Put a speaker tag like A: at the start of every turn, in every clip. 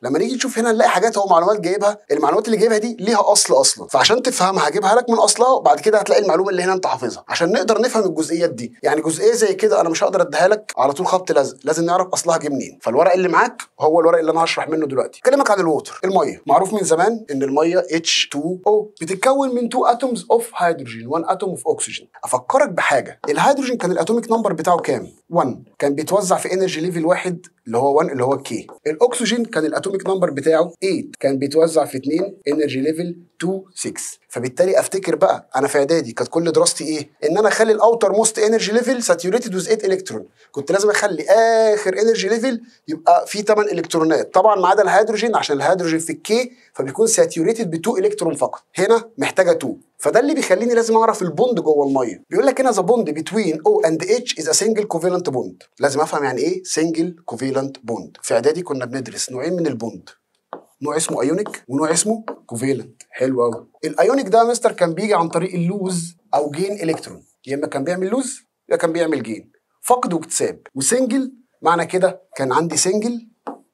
A: لما نيجي نشوف هنا نلاقي حاجات هو معلومات جايبها المعلومات اللي جايبها دي ليها اصل اصلا فعشان تفهمها هجيبها لك من اصلها وبعد كده هتلاقي المعلومه اللي هنا انت حافظها عشان نقدر نفهم الجزئيات دي يعني جزئيه زي كده انا مش هقدر اديها لك على طول خبط لزق لازم نعرف اصلها جه منين فالورق اللي معاك هو الورق اللي انا هشرح منه دلوقتي اكلمك عن الووتر الميه معروف من زمان ان الميه H2O بتتكون من 2 اتومز اوف هيدروجين 1 اتوم اوف اكسجين افكرك بحاجه الهيدروجين كان الاتوميك نمبر بتاعه كام 1 كان بيتوزع في انرجي ليفل واحد اللي هو 1 اللي هو كي الاكسجين كان الاتوميك نمبر بتاعه 8 كان بيتوزع في 2 انرجي ليفل 2 6 فبالتالي افتكر بقى انا في اعدادي كانت كل دراستي ايه ان انا اخلي الاوتر موست انرجي ليفل ساتيوريتد ويز 8 الكترون كنت لازم اخلي اخر انرجي ليفل يبقى فيه 8 الكترونات طبعا ما عدا الهيدروجين عشان الهيدروجين في الكي فبيكون ساتيوريتد ب 2 الكترون فقط هنا محتاجه 2 فده اللي بيخليني لازم اعرف البوند جوه الميه بيقول لك هنا ذا بوند بتوين او اند اتش از ا سنجل كوفالنت بوند لازم افهم يعني ايه سنجل كوفالنت بوند في اعدادي كنا بندرس نوعين من البوند نوع اسمه ايونيك ونوع اسمه كوفالنت حلو قوي الايونيك ده يا مستر كان بيجي عن طريق اللوز او جين الكترون يا اما كان بيعمل لوز يا كان بيعمل جين فقد واكتساب وسنجل معنى كده كان عندي سنجل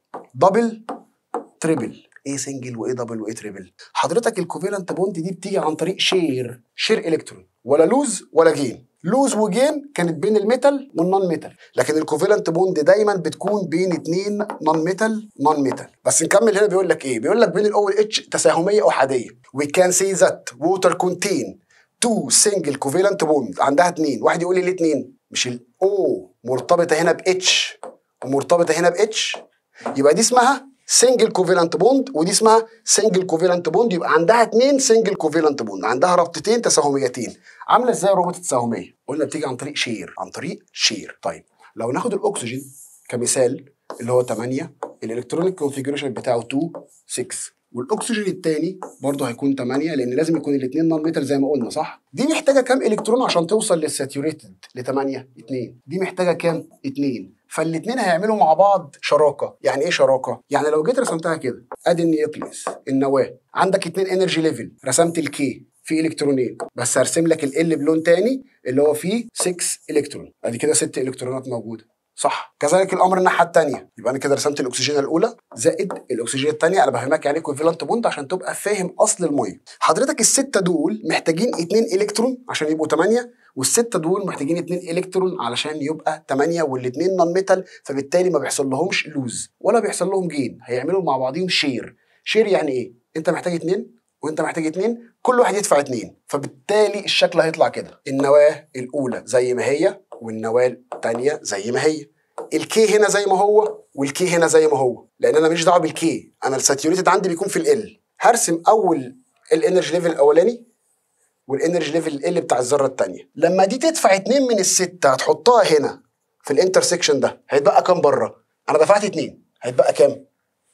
A: دبل تريبل ايه سنجل وايه دبل وايه تريبل حضرتك الكوفالنت بوند دي بتيجي عن طريق شير شير الكترون ولا لوز ولا جين لوز وجين كانت بين الميتال والنون ميتال لكن الكوفالنت بوند دايما بتكون بين اتنين نون ميتال نون ميتال بس نكمل هنا بيقول لك ايه بيقول لك بين الاو اتش تساهميه احاديه we can say that water contain two single covalent bond عندها اتنين واحد يقول لي ليه اتنين مش الاو مرتبطه هنا باتش ومرتبطه هنا باتش يبقى دي اسمها سنجل كوفالنت بوند ودي اسمها سنجل كوفالنت بوند يبقى عندها اثنين سنجل كوفالنت بوند عندها رابطتين تساهميتين عامله ازاي الرابطه التساهميه قلنا بتيجي عن طريق شير عن طريق شير طيب لو ناخد الاكسجين كمثال اللي هو 8 الالكترونيك كونفيجريشن بتاعه 2 6 والاكسجين الثاني برضه هيكون 8 لان لازم يكون الاثنين نون ميتال زي ما قلنا صح دي محتاجه كام الكترون عشان توصل للساتيوريتد ل 8 2 دي محتاجه كام 2 فالاثنين هيعملوا مع بعض شراكه يعني ايه شراكه يعني لو جيت رسمتها كده ادي النيوكليس النواه عندك اتنين انرجي ليفل رسمت الكي في الكترونين بس هرسم لك ال بلون تاني اللي هو فيه 6 الكترون ادي كده 6 الكترونات موجوده صح كذلك الامر الناحيه الثانيه يبقى انا كده رسمت الاكسجين الاولى زائد الاكسجين الثانيه انا بفهمك يعني كوفالنت بوند عشان تبقى فاهم اصل الميه حضرتك السته دول محتاجين 2 الكترون عشان يبقوا 8 والسته دول محتاجين 2 الكترون علشان يبقى 8 والاثنين نون ميتال فبالتالي ما بيحصل لهمش لوز ولا بيحصل لهم جين هيعملوا مع بعضهم شير شير يعني ايه انت محتاج اثنين وانت محتاج اتنين كل واحد يدفع اتنين فبالتالي الشكل هيطلع كده النواه الاولى زي ما هي والنواه الثانيه زي ما هي الكي هنا زي ما هو والكي هنا زي ما هو لان انا ماليش دعوه بالكي انا الساتيوريتد عندي بيكون في ال هرسم اول الانرجي ليفل الاولاني والانرجي ليفل ال بتاع الذره الثانيه لما دي تدفع اتنين من السته هتحطها هنا في الانترسكشن ده هيتبقى كام بره انا دفعت اتنين هيتبقى كام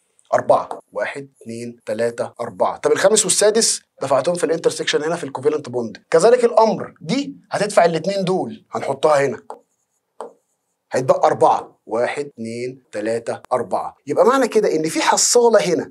A: أربعة واحد اتنين تلاتة أربعة طب الخامس والسادس دفعتهم في الانترسكشن هنا في الكوفالنت بوند كذلك الأمر دي هتدفع الاتنين دول هنحطها هنا هيتبقى أربعة واحد اتنين تلاتة أربعة يبقى معنى كده إن في حصالة هنا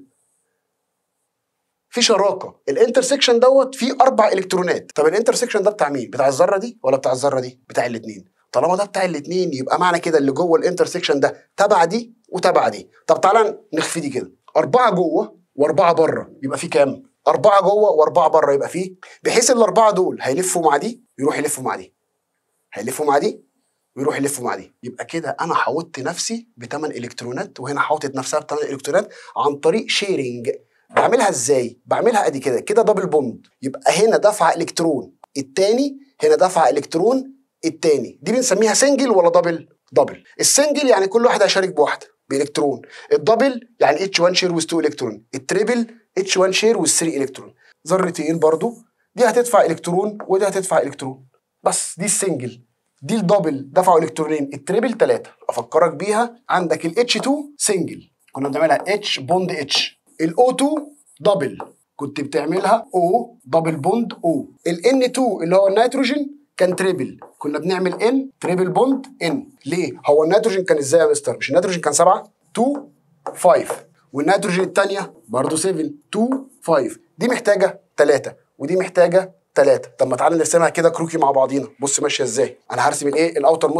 A: في شراكة الانترسكشن دوت فيه أربع إلكترونات طب الانترسكشن ده بتاع مين؟ بتاع الذرة دي ولا بتاع الذرة دي؟ بتاع الاتنين طالما ده بتاع الاتنين يبقى معنى كده اللي جوه الانترسكشن ده تبع دي وتبع دي طب تعالى نخفي دي كده أربعة جوه وأربعة بره يبقى في كام؟ أربعة جوه وأربعة بره يبقى فيه بحيث الأربعة دول هيلفوا مع دي يروح يلفوا مع دي هيلفوا مع دي ويروح يلف مع دي يبقى كده انا حوطت نفسي بثمان الكترونات وهنا حوطت نفسها بثمان الكترونات عن طريق شيرنج بعملها ازاي بعملها ادي كده كده دبل بوند يبقى هنا دفع الكترون التاني هنا دفع الكترون التاني دي بنسميها سنجل ولا دبل دبل السنجل يعني كل واحد هيشارك بواحده بالكترون الدبل يعني اتش 1 شير ويز 2 الكترون التريبل اتش 1 شير ويز 3 الكترون ذرتين برضو دي هتدفع الكترون ودي هتدفع الكترون بس دي السنجل دي الدبل دفعوا الكترونين التريبل 3 افكرك بيها عندك الاتش 2 سنجل كنا بنعملها اتش بوند اتش الاو 2 دبل كنت بتعملها او دبل بوند او الان 2 اللي هو النيتروجين كان تريبل كنا بنعمل ان تريبل بوند ان ليه هو النيتروجين كان ازاي يا مستر مش النيتروجين كان 7 2 5 والنيتروجين الثانيه برضه 7 2 5 دي محتاجه 3 ودي محتاجه ثلاثة طب ما تعالى نرسمها كده كروكي مع بعضينا بص ماشيه ازاي انا هرسم الايه الاوتر موست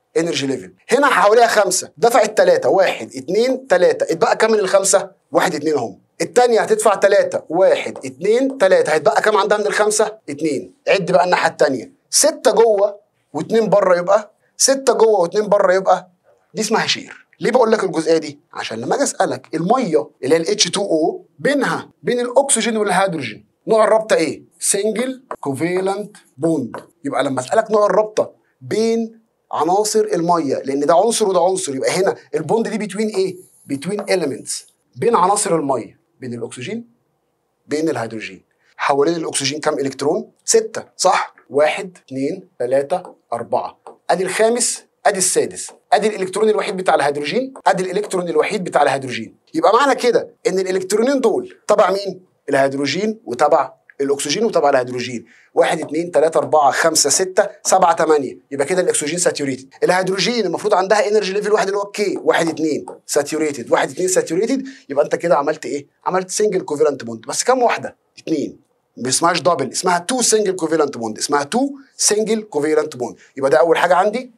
A: انرجي ليفل هنا حواليها خمسه دفعت ثلاثه واحد اثنين ثلاثه اتبقى كام من الخمسه؟ واحد اثنين اهم الثانيه هتدفع ثلاثه واحد اثنين ثلاثه هيتبقى كام عندها من الخمسه؟ اثنين عد بقى الناحيه الثانيه سته جوه واثنين بره يبقى سته جوه واثنين بره يبقى دي اسمها شير ليه بقول لك الجزئيه دي؟ عشان لما اجي اسالك الميه اللي هي ال H2O بينها بين الاكسجين والهيدروجين نوع الرابطه ايه؟ سنجل كوفيلنت بوند يبقى لما اسالك نوع الرابطه بين عناصر الميه لان ده عنصر وده عنصر يبقى هنا البوند دي بتوين ايه؟ بتوين اليمنتس بين عناصر الميه بين الاكسجين بين الهيدروجين حوالين الاكسجين كام الكترون؟ ستة صح؟ واحد اثنين ثلاثة أربعة ادي الخامس ادي السادس ادي الالكترون الوحيد بتاع الهيدروجين ادي الالكترون الوحيد بتاع الهيدروجين يبقى معنى كده ان الالكترونين دول تبع مين؟ الهيدروجين وتبع الاكسجين وتبع الهيدروجين واحد اثنين ثلاثة أربعة خمسة ستة سبعة ثمانية يبقى كده الأكسجين ساتيوريتد الهيدروجين المفروض عندها انرجي ليفل واحد اللي هو كي واحد اثنين ساتيوريتد واحد اثنين ساتيوريتد يبقى أنت كده عملت إيه؟ عملت سنجل كوفيلنت بوند بس كام واحدة؟ اثنين ما اسمهاش دبل اسمها تو سنجل كوفيلنت بوند اسمها تو سنجل كوفيلنت بوند يبقى ده أول حاجة عندي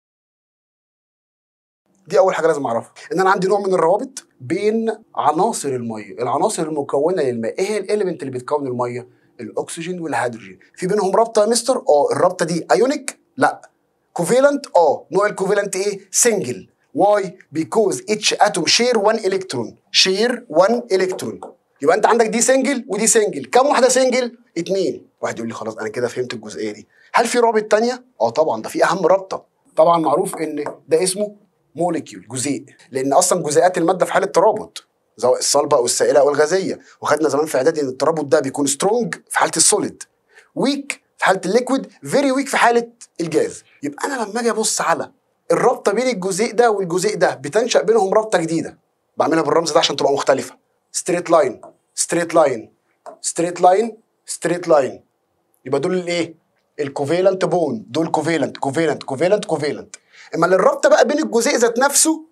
A: دي اول حاجه لازم اعرفها ان انا عندي نوع من الروابط بين عناصر الميه العناصر المكونه للماء ايه هي الاليمنت اللي بتكون الميه الاكسجين والهيدروجين في بينهم رابطه يا مستر اه الرابطه دي ايونيك لا كوفيلنت اه نوع الكوفيلنت ايه سنجل واي بيكوز اتش اتوم شير 1 الكترون شير 1 الكترون يبقى انت عندك دي سنجل ودي سنجل كم واحده سنجل اتنين واحد يقول لي خلاص انا كده فهمت الجزئيه دي هل في رابط تانية اه طبعا ده في اهم رابطه طبعا معروف ان ده اسمه موليكيول جزيء لان اصلا جزيئات الماده في حاله ترابط سواء الصلبه او السائله او الغازيه وخدنا زمان في اعدادي ان الترابط ده بيكون سترونج في حاله السوليد ويك في حاله الليكويد فيري ويك في حاله الجاز يبقى انا لما اجي ابص على الرابطه بين الجزيء ده والجزيء ده بتنشا بينهم رابطه جديده بعملها بالرمز ده عشان تبقى مختلفه ستريت لاين ستريت لاين ستريت لاين ستريت لاين يبقى دول الايه الكوفيلنت بون دول كوفيلنت كوفيلنت كوفيلنت كوفيلنت اما الرابطه بقى بين الجزيء ذات نفسه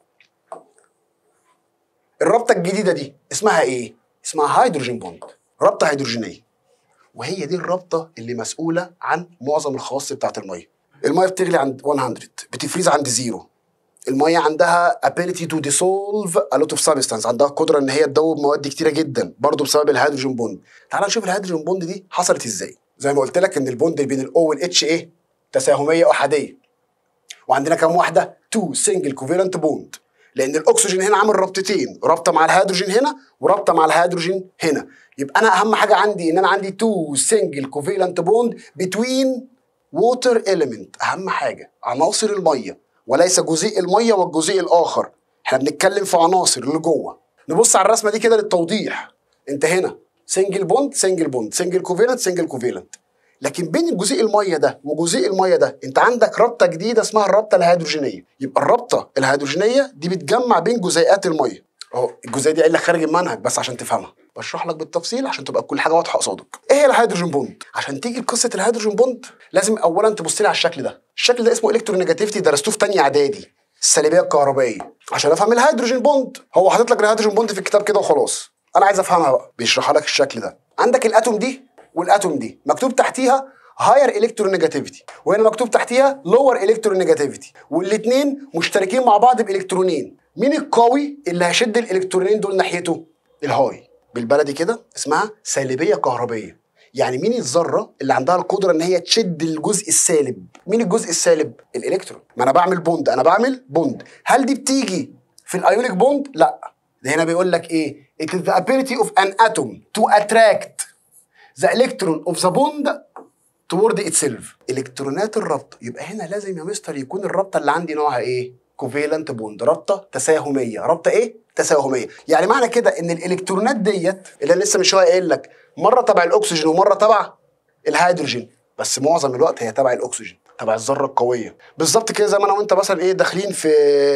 A: الرابطه الجديده دي اسمها ايه اسمها هيدروجين بوند رابطه هيدروجينيه وهي دي الرابطه اللي مسؤوله عن معظم الخواص بتاعه الميه الميه بتغلي عند 100 بتفريز عند زيرو الميه عندها ability to dissolve a lot of substance عندها قدره ان هي تدوب مواد كتيره جدا برضه بسبب الهيدروجين بوند تعال نشوف الهيدروجين بوند دي حصلت ازاي زي ما قلت لك ان البوند بين الاو والاتش ايه تساهميه احاديه وعندنا كام واحده تو سنجل كوفيلنت بوند لان الاكسجين هنا عامل رابطتين رابطه مع الهيدروجين هنا ورابطه مع الهيدروجين هنا يبقى انا اهم حاجه عندي ان انا عندي تو سنجل كوفيلنت بوند بتوين ووتر اليمنت اهم حاجه عناصر الميه وليس جزيء الميه والجزيء الاخر احنا بنتكلم في عناصر اللي جوه نبص على الرسمه دي كده للتوضيح انت هنا سنجل بوند سنجل بوند سنجل كوفيلنت سنجل كوفيلنت لكن بين الجزيء الميه ده وجزيء الميه ده انت عندك رابطه جديده اسمها الرابطه الهيدروجينيه يبقى الرابطه الهيدروجينيه دي بتجمع بين جزيئات الميه اهو الجزئيه دي قايل لك خارج المنهج بس عشان تفهمها بشرح لك بالتفصيل عشان تبقى كل حاجه واضحه قصادك ايه هي الهيدروجين بوند عشان تيجي لقصه الهيدروجين بوند لازم اولا تبص لي على الشكل ده الشكل ده اسمه الكترونيجاتيفيتي درستوه في ثانيه اعدادي السالبيه الكهربائيه عشان افهم الهيدروجين بوند هو حاطط لك الهيدروجين بوند في الكتاب كده وخلاص انا عايز افهمها بقى بيشرحها لك الشكل ده عندك الاتوم دي والاتوم دي مكتوب تحتيها هاير الكترونيجاتيفيتي وهنا مكتوب تحتيها لور الكترونيجاتيفيتي والاثنين مشتركين مع بعض بالكترونين مين القوي اللي هيشد الالكترونين دول ناحيته الهاي بالبلدي كده اسمها سالبيه كهربيه يعني مين الذره اللي عندها القدره ان هي تشد الجزء السالب مين الجزء السالب الالكترون ما انا بعمل بوند انا بعمل بوند هل دي بتيجي في الايونيك بوند لا ده هنا بيقول لك ايه it is the ability of an atom to attract the electron of the bond toward itself الكترونات الرابطه يبقى هنا لازم يا مستر يكون الرابطه اللي عندي نوعها ايه كوفيلنت بوند رابطه تساهميه رابطه ايه تساهميه يعني معنى كده ان الالكترونات ديت اللي انا لسه من شويه قايل لك مره تبع الاكسجين ومره تبع الهيدروجين بس معظم الوقت هي تبع الاكسجين تبع الذره القويه بالظبط كده زي ما انا وانت مثلا ايه داخلين في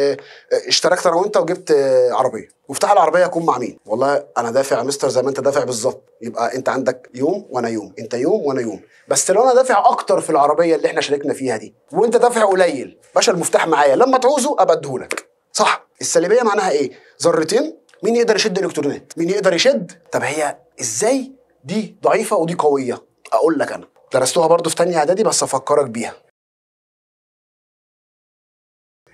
A: اشتركت انا وانت وجبت عربيه مفتاح العربيه يكون مع مين والله انا دافع يا مستر زي ما انت دافع بالظبط يبقى انت عندك يوم وانا يوم انت يوم وانا يوم بس لو انا دافع اكتر في العربيه اللي احنا شاركنا فيها دي وانت دافع قليل باشا المفتاح معايا لما تعوزه ابقى اديهولك صح السالبيه معناها ايه ذرتين مين يقدر يشد الالكترونات مين يقدر يشد طب هي ازاي دي ضعيفه ودي قويه اقول لك انا درستوها برضو في تانية اعدادي بس افكرك بيها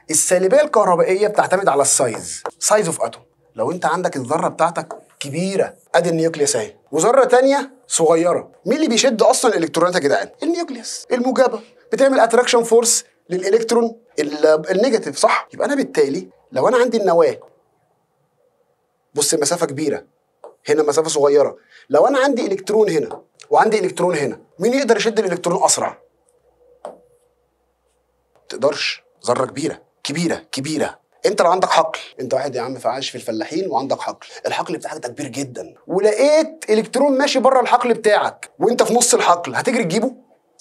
A: السالبيه الكهربائيه بتعتمد على السايز سايز اوف اتوم لو انت عندك الذره بتاعتك كبيره ادي النيوكليوس اهي وذره تانية صغيره مين اللي بيشد اصلا الالكترونات يا جدعان النيوكليوس الموجبه بتعمل اتراكشن فورس للالكترون ال- النيجاتيف صح يبقى انا بالتالي لو انا عندي النواه بص المسافه كبيره هنا مسافه صغيره لو انا عندي الكترون هنا وعندي الكترون هنا مين يقدر يشد الالكترون اسرع تقدرش ذره كبيره كبيره كبيره انت لو عندك حقل انت واحد يا عم عايش في الفلاحين وعندك حقل الحقل بتاعك ده كبير جدا ولقيت الكترون ماشي بره الحقل بتاعك وانت في نص الحقل هتجري تجيبه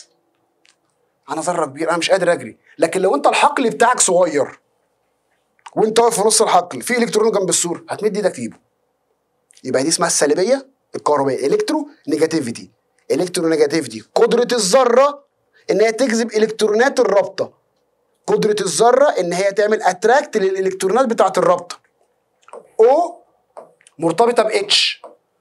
A: انا ذره كبيره انا مش قادر اجري لكن لو انت الحقل بتاعك صغير وانت واقف في نص الحقل في الكترون جنب السور هتمد ايدك تجيبه يبقى دي اسمها السالبيه الكهربائيه الكترو نيجاتيفيتي الكترو نيجاتيفيتي قدره الذره ان هي تجذب الكترونات الرابطه قدره الذره ان هي تعمل اتراكت للالكترونات بتاعه الرابطه او مرتبطه ب اتش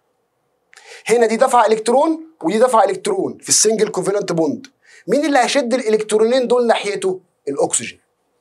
A: هنا دي دفع الكترون ودي دفع الكترون في السنجل كوفالنت بوند مين اللي هيشد الالكترونين دول ناحيته الاكسجين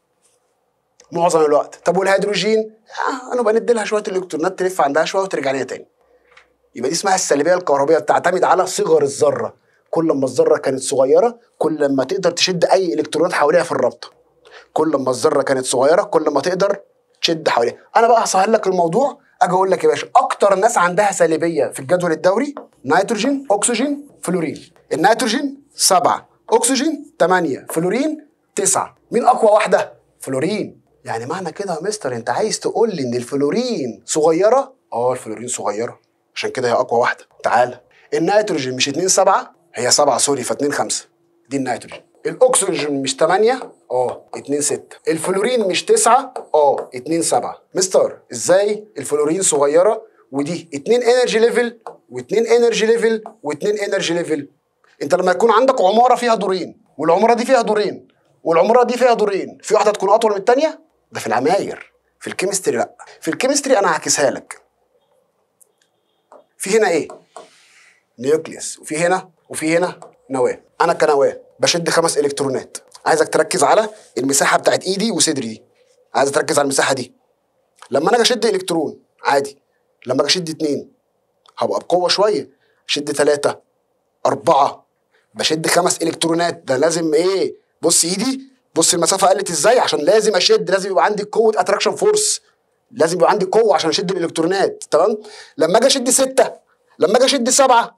A: معظم الوقت طب والهيدروجين آه انا بندي لها شويه الالكترونات تلف عندها شويه وترجع لنا تاني يبقى دي اسمها السالبيه الكهربائيه بتعتمد على صغر الذره كل ما الذره كانت صغيره كل ما تقدر تشد اي الكترونات حواليها في الرابطه كل ما الذره كانت صغيره كل ما تقدر تشد حواليها انا بقى هسهل لك الموضوع اجي اقول لك يا باشا اكتر ناس عندها سالبيه في الجدول الدوري نيتروجين اكسجين فلورين النيتروجين سبعة اكسجين 8 فلورين 9 مين اقوى واحده فلورين يعني معنى كده يا مستر انت عايز تقول لي ان الفلورين صغيره اه الفلورين صغيره عشان كده هي اقوى واحده تعالى النيتروجين مش 2 7 هي 7 سوري ف 2 5 دي النيتروجين الاكسجين مش 8 اه 2 6 الفلورين مش 9 اه 2 7 مستر ازاي الفلورين صغيره ودي 2 انرجي ليفل و2 انرجي ليفل و2 انرجي ليفل انت لما يكون عندك عماره فيها دورين والعماره دي فيها دورين والعماره دي فيها دورين في واحده تكون اطول من الثانيه ده في العماير في الكيمستري لا في الكيمستري انا هعكسها لك في هنا ايه نيوكليوس وفي هنا وفي هنا نواه انا كنواه بشد خمس الكترونات عايزك تركز على المساحه بتاعت ايدي وصدري دي عايز تركز على المساحه دي لما انا اجي اشد الكترون عادي لما اجي اشد اتنين هبقى بقوه شويه شد ثلاثه اربعه بشد خمس الكترونات ده لازم ايه بص ايدي بص المسافه قلت ازاي عشان لازم اشد لازم يبقى عندي قوه اتراكشن فورس لازم يبقى عندي قوه عشان اشد الالكترونات تمام لما اجي اشد سته لما اجي اشد سبعه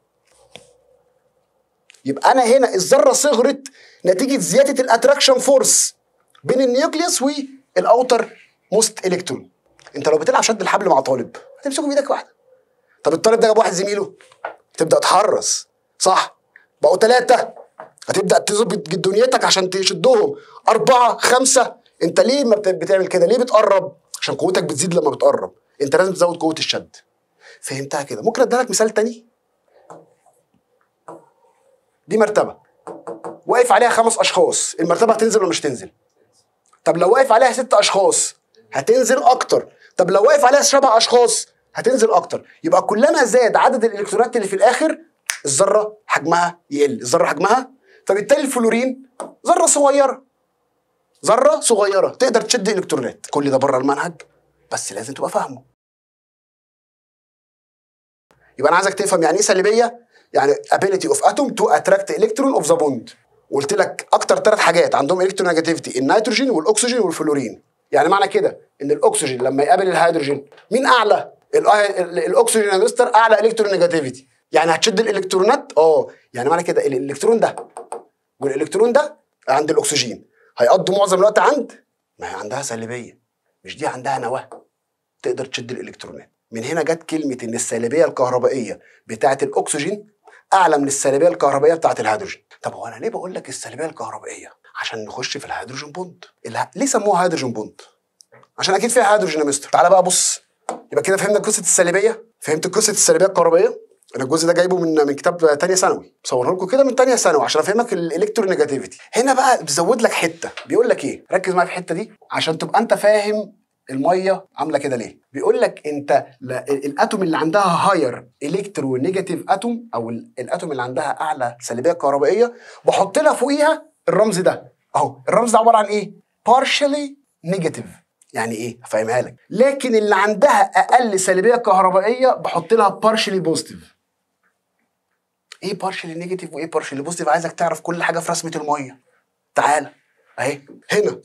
A: يبقى انا هنا الذره صغرت نتيجه زياده الاتراكشن فورس بين النيوكليوس والاوتر موست الكترون انت لو بتلعب شد الحبل مع طالب هتمسكه بايدك واحده طب الطالب ده جاب واحد زميله تبدا تحرص صح بقوا ثلاثه هتبدا تظبط دنيتك عشان تشدهم اربعه خمسه انت ليه ما بت- بتعمل كده ليه بتقرب عشان قوتك بتزيد لما بتقرب انت لازم تزود قوه الشد فهمتها كده ممكن اديلك لك مثال تاني دي مرتبه واقف عليها خمس اشخاص المرتبه هتنزل ولا مش تنزل طب لو واقف عليها ست اشخاص هتنزل اكتر طب لو واقف عليها سبع اشخاص هتنزل اكتر يبقى كلما زاد عدد الالكترونات اللي في الاخر الذره حجمها يقل الذره حجمها فبالتالي الفلورين ذره صغيره ذره صغيره تقدر تشد الكترونات كل ده بره المنهج بس لازم تبقى فاهمه يبقى انا عايزك تفهم يعني ايه سلبيه يعني ability of atom to attract electron of the bond قلت لك اكتر ثلاث حاجات عندهم الكترونيجاتيفيتي النيتروجين والاكسجين والفلورين يعني معنى كده ان الاكسجين لما يقابل الهيدروجين مين اعلى ال- ال- الاكسجين يا مستر اعلى الكترونيجاتيفيتي يعني هتشد الالكترونات اه يعني معنى كده ال- الالكترون ده والالكترون ده عند الاكسجين هيقضوا معظم الوقت عند ما هي عندها سلبيه مش دي عندها نواه تقدر تشد الالكترونات من هنا جت كلمه ان السالبيه الكهربائيه بتاعه الاكسجين اعلى من السالبيه الكهربائيه بتاعه الهيدروجين طب هو انا ليه بقول لك السالبيه الكهربائيه عشان نخش في الهيدروجين بوند اله... ليه سموها هيدروجين بوند عشان اكيد فيها هيدروجين يا مستر تعالى بقى بص يبقى كده فهمنا قصه السالبيه فهمت قصه السالبيه الكهربائيه انا الجزء ده جايبه من من كتاب تانية ثانوي مصوره لكم كده من تانية ثانوي عشان افهمك الالكترونيجاتيفيتي هنا بقى بيزود لك حته بيقول لك ايه ركز معايا في الحته دي عشان تبقى انت فاهم الميه عامله كده ليه بيقول لك انت لا الاتوم اللي عندها هاير الكترونيجاتيف اتوم او ال- الاتوم اللي عندها اعلى سلبيه كهربائيه بحط لها فوقيها الرمز ده اهو الرمز ده عباره عن ايه partially negative يعني ايه هفهمها لك لكن اللي عندها اقل سلبيه كهربائيه بحط لها partially positive ايه partially negative وايه partially positive عايزك تعرف كل حاجه في رسمه الميه تعال اهي هنا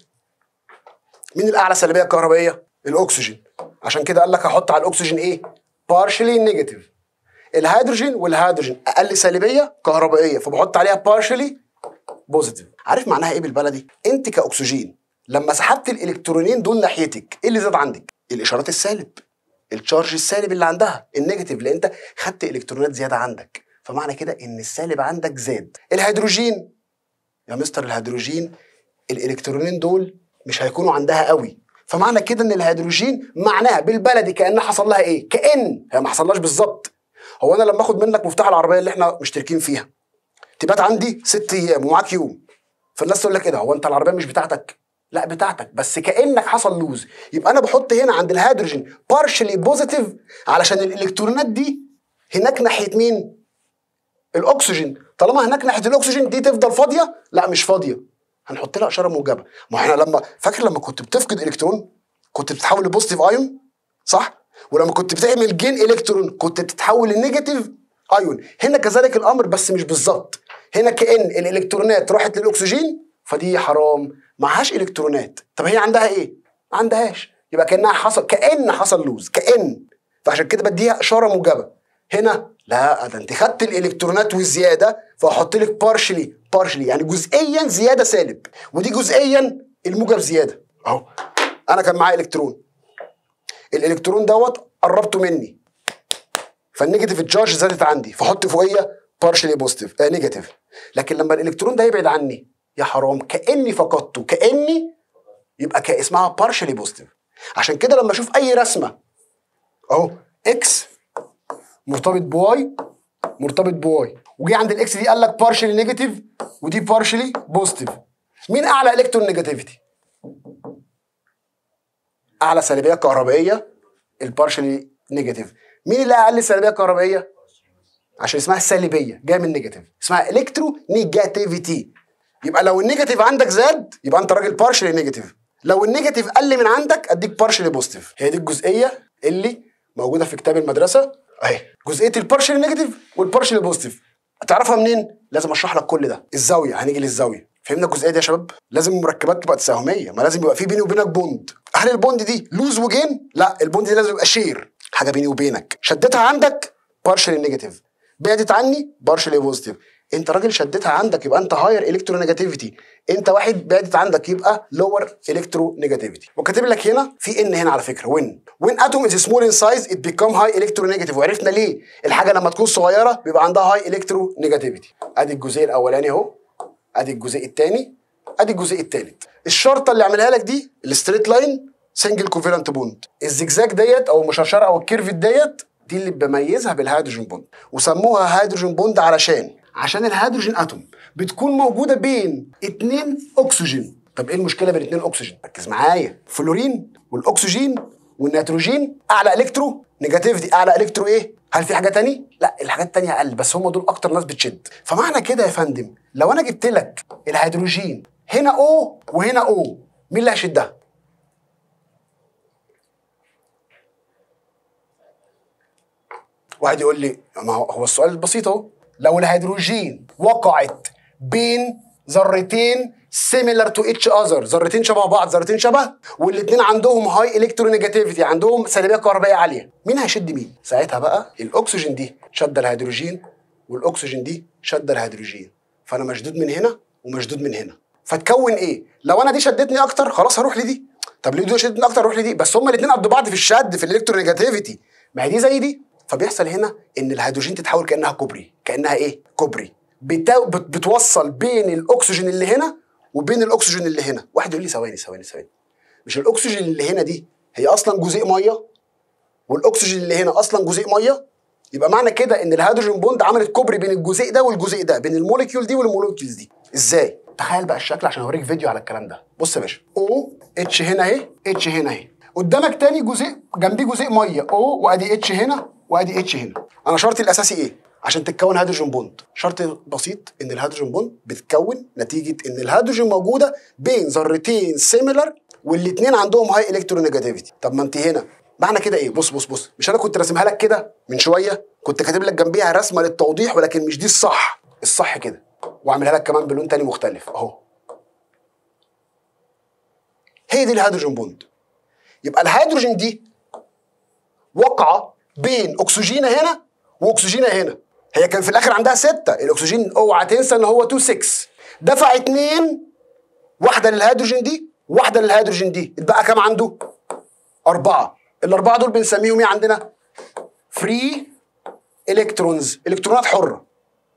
A: مين الاعلى سلبيه كهربائيه الاكسجين عشان كده قال لك هحط على الاكسجين ايه partially negative الهيدروجين والهيدروجين اقل سلبيه كهربائيه فبحط عليها partially بوزيتيف عارف معناها ايه بالبلدي انت كاكسجين لما سحبت الالكترونين دول ناحيتك ايه اللي زاد عندك الاشارات السالب التشارج السالب اللي عندها النيجاتيف لان انت خدت الكترونات زياده عندك فمعنى كده ان السالب عندك زاد الهيدروجين يا مستر الهيدروجين الالكترونين دول مش هيكونوا عندها قوي فمعنى كده ان الهيدروجين معناها بالبلدي كان حصل لها ايه كان هي ما حصلهاش بالظبط هو انا لما اخد منك مفتاح العربيه اللي احنا مشتركين فيها تبات عندي ست ايام ومعاك يوم فالناس تقول لك ايه ده هو انت العربيه مش بتاعتك لا بتاعتك بس كانك حصل لوز يبقى انا بحط هنا عند الهيدروجين بارشلي بوزيتيف علشان الالكترونات دي هناك ناحيه مين الاكسجين طالما هناك ناحيه الاكسجين دي تفضل فاضيه لا مش فاضيه هنحط لها اشاره موجبه ما احنا لما فاكر لما كنت بتفقد الكترون كنت بتتحول لبوزيتيف ايون صح ولما كنت بتعمل جين الكترون كنت بتتحول لنيجاتيف ايون هنا كذلك الامر بس مش بالظبط هنا كان الالكترونات راحت للاكسجين فدي حرام معهاش الكترونات طب هي عندها ايه ما عندهاش يبقى كانها حصل كان حصل لوز كان فعشان كده بديها اشاره موجبه هنا لا ده انت خدت الالكترونات والزياده فاحط لك بارشلي بارشلي يعني جزئيا زياده سالب ودي جزئيا الموجب زياده اهو انا كان معايا الكترون الالكترون دوت قربته مني فالنيجاتيف تشارج زادت عندي فاحط فوقيه بارشلي بوزيتيف آه نيجاتيف لكن لما الالكترون ده يبعد عني يا حرام كاني فقدته كاني يبقى ك- اسمها بارشلي بوزيتيف عشان كده لما اشوف اي رسمه اهو اكس مرتبط بواي مرتبط بواي وجي عند الاكس دي قال لك بارشلي نيجاتيف ودي بارشلي بوزيتيف مين اعلى الكترون نيجاتيفيتي اعلى سلبيه كهربائيه البارشلي نيجاتيف مين اللي اقل سلبيه كهربائيه عشان اسمها سلبيه جايه من نيجاتيف اسمها الكترو نيجاتيفيتي يبقى لو النيجاتيف عندك زاد يبقى انت راجل بارشلي نيجاتيف لو النيجاتيف قل من عندك اديك بارشلي بوزيتيف هي دي الجزئيه اللي موجوده في كتاب المدرسه اهي جزئيه البارشلي نيجاتيف والبارشلي بوزيتيف هتعرفها منين لازم اشرح لك كل ده الزاويه هنيجي للزاويه فهمنا الجزئيه دي يا شباب لازم المركبات تبقى تساهميه ما لازم يبقى في بيني وبينك بوند هل البوند دي لوز وجين لا البوند دي لازم يبقى شير حاجه بيني وبينك شدتها عندك بارشلي نيجاتيف بعدت عني بارشلي بوزيتيف انت راجل شدتها عندك يبقى انت هاير الكترو نيجاتيفيتي انت واحد بعدت عندك يبقى لور الكترو نيجاتيفيتي وكاتب لك هنا في ان هنا على فكره وين وين اتوم از سمول ان سايز ات بيكام هاي الكترو نيجاتيف وعرفنا ليه الحاجه لما تكون صغيره بيبقى عندها هاي الكترو نيجاتيفيتي ادي الجزء الاولاني اهو ادي الجزء الثاني ادي الجزء الثالث الشرطه اللي عاملها لك دي الستريت لاين سنجل كوفيلنت بوند الزجزاج ديت او المشرشره او الكيرف ديت دي اللي بميزها بالهيدروجين بوند وسموها هيدروجين بوند علشان عشان الهيدروجين اتوم بتكون موجوده بين اتنين اكسجين طب ايه المشكله بين اتنين اكسجين ركز معايا فلورين والاكسجين والنيتروجين اعلى الكترو نيجاتيفيتي اعلى الكترو ايه هل في حاجه تاني لا الحاجات التانية اقل بس هم دول اكتر ناس بتشد فمعنى كده يا فندم لو انا جبت لك الهيدروجين هنا او وهنا او مين اللي هيشدها واحد يقول لي ما هو هو السؤال البسيط اهو لو الهيدروجين وقعت بين ذرتين similar to each other ذرتين شبه بعض ذرتين شبه والاثنين عندهم هاي الكترونيجاتيفيتي عندهم سلبيه كهربائيه عاليه مين هيشد مين ساعتها بقى الاكسجين دي شد الهيدروجين والاكسجين دي شد الهيدروجين فانا مشدود من هنا ومشدود من هنا فتكون ايه لو انا دي شدتني اكتر خلاص هروح لدي طب ليه دي شدتني اكتر اروح لدي بس هما الاثنين قد بعض في الشد في الالكترونيجاتيفيتي ما هي دي زي دي فبيحصل هنا ان الهيدروجين تتحول كانها كوبري كانها ايه كوبري بتو... بت... بتوصل بين الاكسجين اللي هنا وبين الاكسجين اللي هنا واحد يقول لي ثواني ثواني ثواني مش الاكسجين اللي هنا دي هي اصلا جزيء ميه والاكسجين اللي هنا اصلا جزيء ميه يبقى معنى كده ان الهيدروجين بوند عملت كوبري بين الجزيء ده والجزيء ده بين الموليكيول دي والموليكيولز دي ازاي تخيل بقى الشكل عشان اوريك فيديو على الكلام ده بص يا باشا او اتش هنا اهي اتش هنا اهي قدامك تاني جزيء جنبيه جزيء ميه او وادي اتش هنا وادي اتش هنا انا شرطي الاساسي ايه عشان تتكون هيدروجين بوند شرط بسيط ان الهيدروجين بوند بتتكون نتيجه ان الهيدروجين موجوده بين ذرتين سيميلر والاثنين عندهم هاي الكترونيجاتيفيتي طب ما انت هنا معنى كده ايه بص بص بص مش انا كنت راسمها لك كده من شويه كنت كاتب لك جنبيها رسمه للتوضيح ولكن مش دي الصح الصح كده واعملها لك كمان بلون تاني مختلف اهو هي دي الهيدروجين بوند يبقى الهيدروجين دي واقعه بين اكسجينه هنا واكسجينه هنا هي كان في الاخر عندها ستة الاكسجين اوعى تنسى ان هو 2 6 دفع اتنين واحده للهيدروجين دي واحده للهيدروجين دي اتبقى كام عنده اربعه الاربعه دول بنسميهم ايه عندنا فري الكترونز الكترونات حره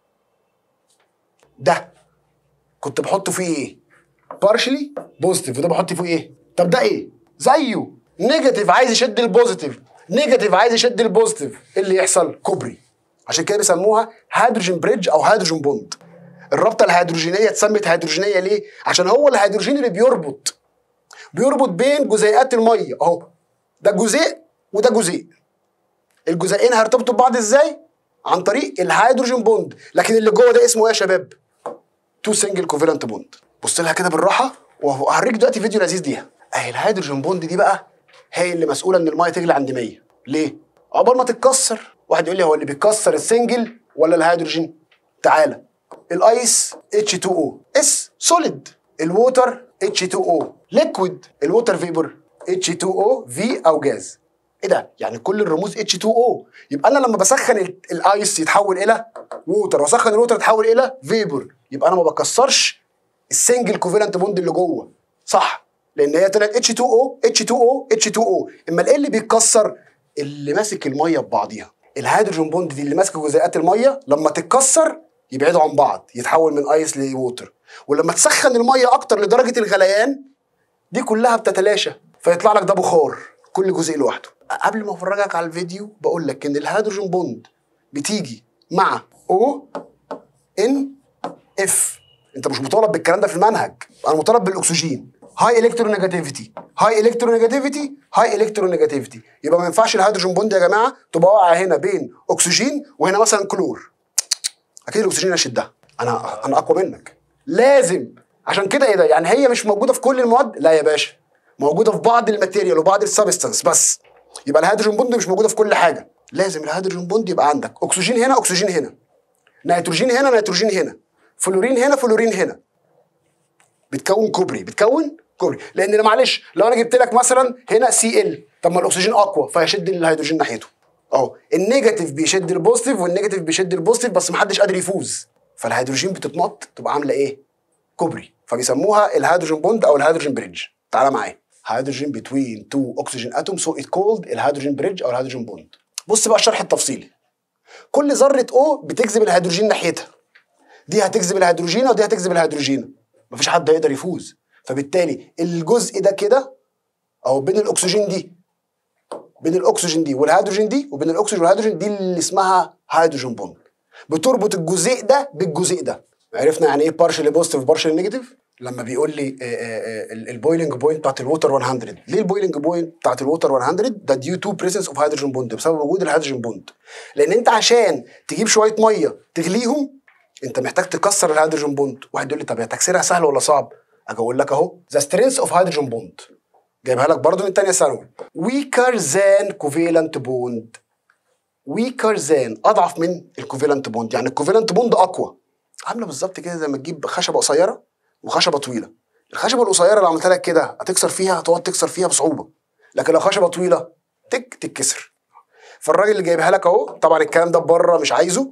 A: ده كنت بحط فيه ايه بارشلي بوزيتيف وده بحط فيه ايه طب ده ايه زيه نيجاتيف عايز يشد البوزيتيف نيجاتيف عايز يشد البوزيتيف ايه اللي يحصل كوبري عشان كده بيسموها هيدروجين بريدج او هيدروجين بوند الرابطه الهيدروجينيه اتسمت هيدروجينيه ليه عشان هو الهيدروجين اللي بيربط بيربط بين جزيئات الميه اهو ده جزيء وده جزيء الجزيئين هيرتبطوا ببعض ازاي عن طريق الهيدروجين بوند لكن اللي جوه ده اسمه ايه يا شباب تو سنجل كوفالنت بوند بص لها كده بالراحه وهوريك دلوقتي فيديو لذيذ ليها اهي الهيدروجين بوند دي بقى هي اللي مسؤوله ان الميه تغلي عند 100 ليه عقبال ما تتكسر واحد يقول لي هو اللي بيكسر السنجل ولا الهيدروجين تعالى الايس H2O اس سوليد الووتر H2O ليكويد الووتر فيبر H2O في او جاز ايه ده يعني كل الرموز H2O يبقى انا لما بسخن ال- الايس يتحول الى ووتر واسخن الووتر يتحول الى فيبر يبقى انا ما بكسرش السنجل كوفالنت بوند اللي جوه صح لان هي طلعت H2O H2O H2O اما ايه اللي بيتكسر اللي ماسك الميه ببعضيها الهيدروجين بوند دي اللي ماسكه جزيئات الميه لما تتكسر يبعدوا عن بعض يتحول من ايس لووتر ولما تسخن الميه اكتر لدرجه الغليان دي كلها بتتلاشى فيطلع لك ده بخار كل جزء لوحده قبل ما افرجك على الفيديو بقول لك ان الهيدروجين بوند بتيجي مع او ان اف انت مش مطالب بالكلام ده في المنهج انا مطالب بالاكسجين هاي الكترونيجاتيفيتي هاي الكترونيجاتيفيتي هاي الكترونيجاتيفيتي يبقى ما ينفعش الهيدروجين بوند يا جماعه تبقى واقعه هنا بين اكسجين وهنا مثلا كلور اكيد الاكسجين هيشدها انا انا اقوى منك لازم عشان كده ايه ده يعني هي مش موجوده في كل المواد لا يا باشا موجوده في بعض الماتيريال وبعض السبستانس بس يبقى الهيدروجين بوند مش موجوده في كل حاجه لازم الهيدروجين بوند يبقى عندك اكسجين هنا اكسجين هنا نيتروجين هنا نيتروجين هنا فلورين هنا فلورين هنا بتكون كوبري بتكون كوبري لان أنا معلش لو انا جبت لك مثلا هنا سي ال طب ما الاكسجين اقوى فهيشد الهيدروجين ناحيته اهو النيجاتيف بيشد البوزيتيف والنيجاتيف بيشد البوزيتيف بس محدش قادر يفوز فالهيدروجين بتتنط تبقى عامله ايه كوبري فبيسموها الهيدروجين بوند او الهيدروجين بريدج تعالى معايا هيدروجين بتوين تو اوكسجين اتوم سو ات كولد الهيدروجين بريدج او الهيدروجين بوند بص بقى الشرح التفصيلي كل ذره او بتجذب الهيدروجين ناحيتها دي هتجذب الهيدروجين ودي هتجذب الهيدروجين مفيش حد هيقدر يفوز فبالتالي الجزء ده كده اهو بين الاكسجين دي بين الاكسجين دي والهيدروجين دي وبين الاكسجين والهيدروجين دي اللي اسمها هيدروجين بوند بتربط الجزيء ده بالجزيء ده عرفنا يعني ايه بارشل بوزيتيف بارشل نيجاتيف لما بيقول لي البويلنج بوينت بتاعت الووتر 100 ليه البويلنج بوينت بتاعت الووتر 100 ده ديو تو بريسنس اوف هيدروجين بوند بسبب وجود الهيدروجين بوند لان انت عشان تجيب شويه ميه تغليهم انت محتاج تكسر الهيدروجين بوند واحد يقول لي طب يا تكسيرها سهل ولا صعب اجي اقول لك اهو ذا سترينث اوف هيدروجين بوند جايبها لك برضه من تانية ثانوي weaker than covalent bond weaker than اضعف من الكوفالنت بوند يعني الكوفالنت بوند اقوى عامله بالظبط كده زي ما تجيب خشبه قصيره وخشبه طويله الخشبه القصيره لو عملتها لك كده هتكسر فيها هتقعد تكسر فيها بصعوبه لكن لو خشبه طويله تك تتكسر فالراجل اللي جايبها لك اهو طبعا الكلام ده بره مش عايزه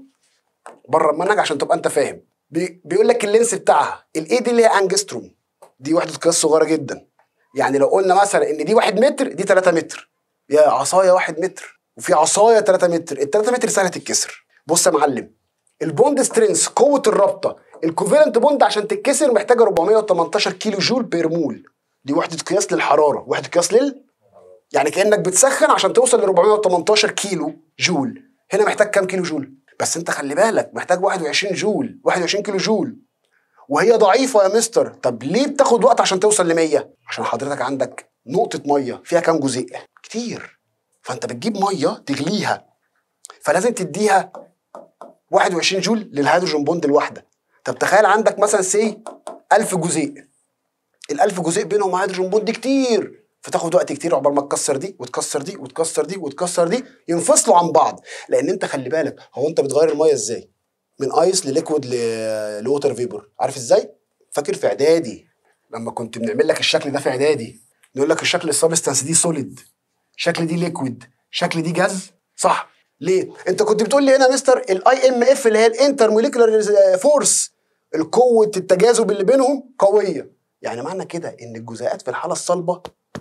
A: بره المنهج عشان تبقى انت فاهم بي بيقول لك اللينس بتاعها الايه دي اللي هي انجستروم دي وحده قياس صغيره جدا يعني لو قلنا مثلا ان دي 1 متر دي 3 متر يا عصايه 1 متر وفي عصايه 3 متر ال 3 متر سهله تتكسر بص يا معلم البوند سترينث قوه الرابطه الكوفالنت بوند عشان تتكسر محتاجه 418 كيلو جول بير مول دي وحده قياس للحراره وحده قياس لل يعني كانك بتسخن عشان توصل ل 418 كيلو جول هنا محتاج كام كيلو جول بس انت خلي بالك محتاج 21 جول 21 كيلو جول وهي ضعيفه يا مستر طب ليه بتاخد وقت عشان توصل ل 100 عشان حضرتك عندك نقطه ميه فيها كام جزيء كتير فانت بتجيب ميه تغليها فلازم تديها 21 جول للهيدروجين بوند الواحده طب تخيل عندك مثلا سي 1000 جزيء ال 1000 جزيء بينهم هيدروجين بوند كتير فتاخد وقت كتير عقبال ما تكسر دي وتكسر دي وتكسر دي وتكسر دي ينفصلوا عن بعض لان انت خلي بالك هو انت بتغير الميه ازاي من ايس لليكويد ل- لوتر فيبر عارف ازاي فاكر في اعدادي لما كنت بنعمل لك الشكل ده في اعدادي نقول لك الشكل السبستانس دي سوليد شكل دي ليكويد شكل دي جاز صح ليه انت كنت بتقول لي هنا يا مستر الاي ام اف اللي هي الانتر موليكولار فورس القوه التجاذب اللي بينهم قويه يعني معنى كده ان الجزيئات في الحاله الصلبه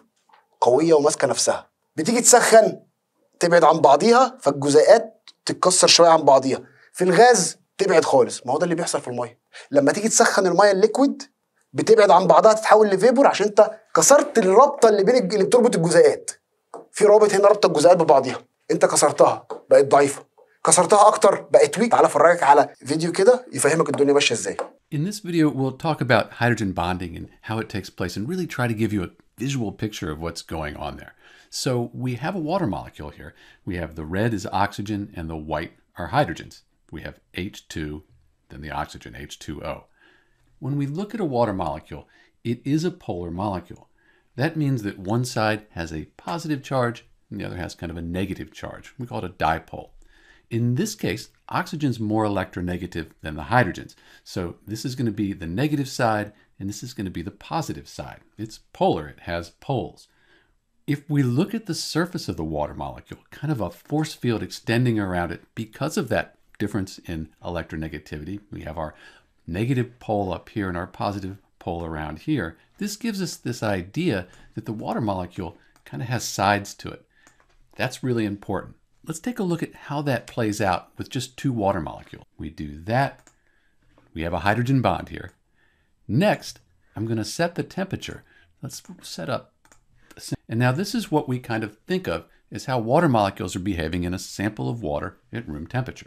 A: قويه وماسكه نفسها بتيجي تسخن تبعد عن بعضيها فالجزيئات تتكسر شويه عن بعضيها في الغاز تبعد خالص ما هو ده اللي بيحصل في الميه لما تيجي تسخن الميه الليكويد بتبعد عن بعضها تتحول لفيبور عشان انت كسرت الرابطه اللي بين الج- اللي بتربط الجزيئات في رابط هنا رابطه الجزيئات ببعضيها انت كسرتها بقت ضعيفه كسرتها اكتر بقت ويك تعالى افرجك على فيديو كده يفهمك الدنيا ماشيه ازاي
B: In this video, we'll talk about hydrogen bonding and how it takes place and really try to give you a visual picture of what's going on there. So we have a water molecule here. We have the red is oxygen and the white are hydrogens. We have H2, then the oxygen, H2O. When we look at a water molecule, it is a polar molecule. That means that one side has a positive charge and the other has kind of a negative charge. We call it a dipole. In this case, oxygen's more electronegative than the hydrogens. So this is going to be the negative side, and this is going to be the positive side. It's polar, it has poles. If we look at the surface of the water molecule, kind of a force field extending around it because of that difference in electronegativity, we have our negative pole up here and our positive pole around here. This gives us this idea that the water molecule kind of has sides to it. That's really important. Let's take a look at how that plays out with just two water molecules. We do that. We have a hydrogen bond here. Next, I'm going to set the temperature. Let's set up. And now this is what we kind of think of as how water molecules are behaving in a sample of water at room temperature.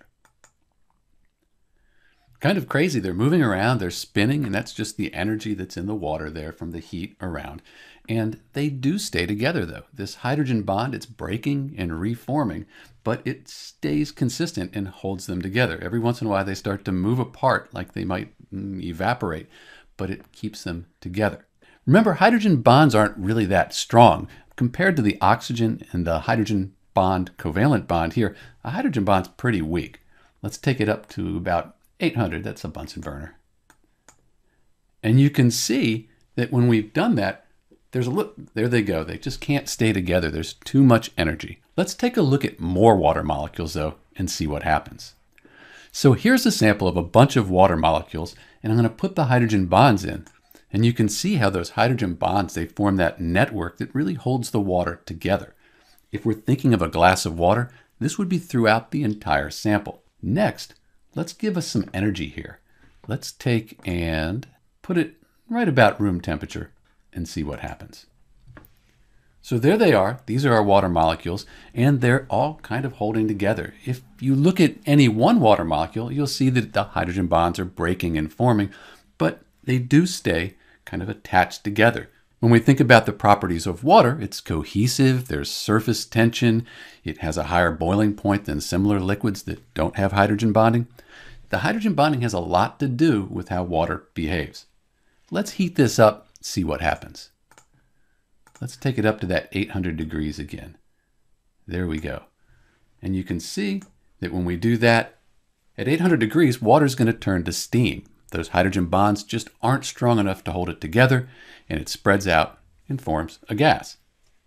B: Kind of crazy. They're moving around, they're spinning, and that's just the energy that's in the water there from the heat around. And they do stay together though. This hydrogen bond, it's breaking and reforming, but it stays consistent and holds them together. Every once in a while they start to move apart like they might mm, evaporate, but it keeps them together. Remember, hydrogen bonds aren't really that strong. Compared to the oxygen and the hydrogen bond, covalent bond here, a hydrogen bond's pretty weak. Let's take it up to about 800. That's a Bunsen burner. And you can see that when we've done that, there's a look, there they go. They just can't stay together. There's too much energy. Let's take a look at more water molecules though and see what happens. So here's a sample of a bunch of water molecules, and I'm going to put the hydrogen bonds in. And you can see how those hydrogen bonds, they form that network that really holds the water together. If we're thinking of a glass of water, this would be throughout the entire sample. Next, let's give us some energy here. Let's take and put it right about room temperature and see what happens. So there they are. These are our water molecules, and they're all kind of holding together. If you look at any one water molecule, you'll see that the hydrogen bonds are breaking and forming, but they do stay kind of attached together. When we think about the properties of water, it's cohesive, there's surface tension, it has a higher boiling point than similar liquids that don't have hydrogen bonding. The hydrogen bonding has a lot to do with how water behaves. Let's heat this up, see what happens. Let's take it up to that 800 degrees again. There we go. And you can see that when we do that, at 800 degrees, water is going to turn to steam. Those hydrogen bonds just aren't strong enough to hold it together, and it spreads out and forms a gas.